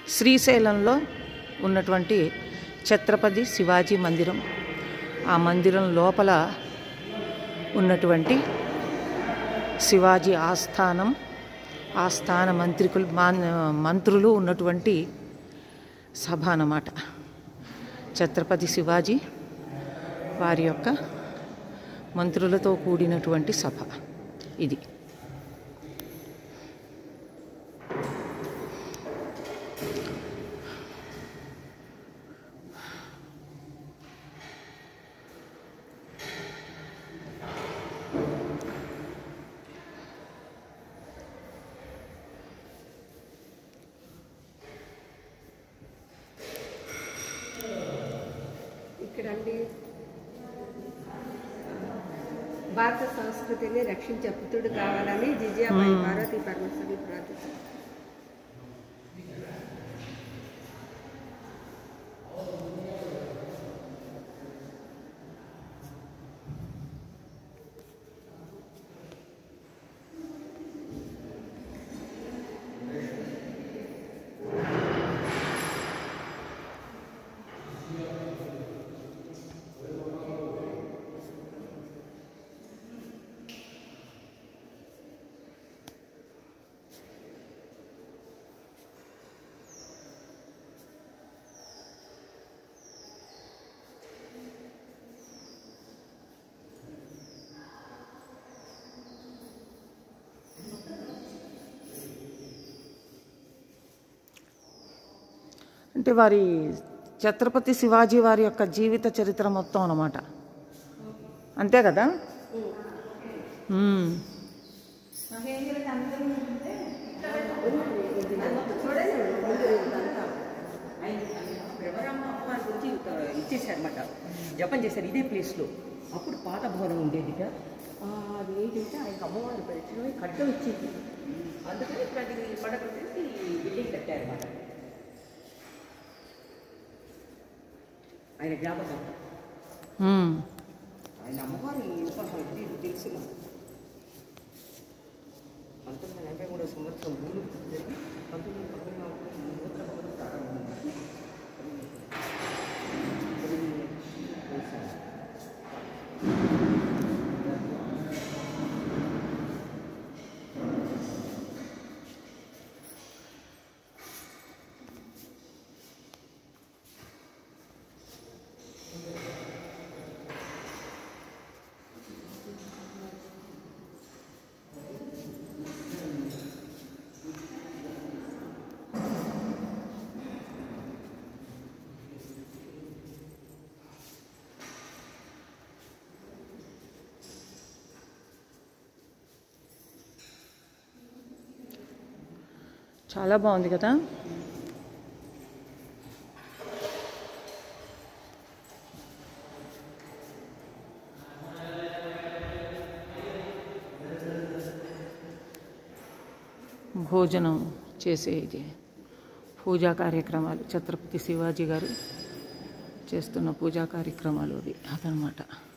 శ్రీశైలంలో ఉన్నటువంటి ఛత్రపతి శివాజీ మందిరం ఆ మందిరం లోపల ఉన్నటువంటి శివాజీ ఆస్థానం ఆస్థాన మంత్రికులు మాన్ మంత్రులు ఉన్నటువంటి సభ అన్నమాట ఛత్రపతి శివాజీ వారి యొక్క మంత్రులతో కూడినటువంటి సభ ఇది ఇక్కడండి భారత సంస్కృతిని రక్షించే పుత్రుడు కావాలని జిజియాబాయి పార్వతీ పరమేశ్వరి ప్రార్థించారు అంటే వారి ఛత్రపతి శివాజీ వారి యొక్క జీవిత చరిత్ర మొత్తం అన్నమాట అంతే కదా మ్మ్. ఎవరమ్మ అమ్మవారి గురించి ఇచ్చేసారన్నమాట జపం చేశారు ఇదే ప్లేస్లో అప్పుడు పాత భవనం ఉండేదిట ఆ, అది ఏంటంటే ఆయనకు అమ్మవారి పరిచయం కట్టం ఇచ్చింది అందుకని ఇప్పుడు అది పడగొట్టేసి బిల్డింగ్ కట్టారన్నమాట ఆయన జ్ఞాపకం మ్మ్. ఆయన అమ్మవారి ఉపహారం ఇది తెలుసు నాకు. పంతొమ్మిది వందల ఎనభై మూడో సంవత్సరం మూడు జరిగి పంతొమ్మిది వందల తొంభై నాలుగులో ఈ నూతన భవనం ప్రారంభమైంది. అది వేశారు. చాలా బాగుంది కదా భోజనం చేసే ఇది పూజా కార్యక్రమాలు ఛత్రపతి శివాజీ గారు చేస్తున్న పూజా కార్యక్రమాలు అవి అదనమాట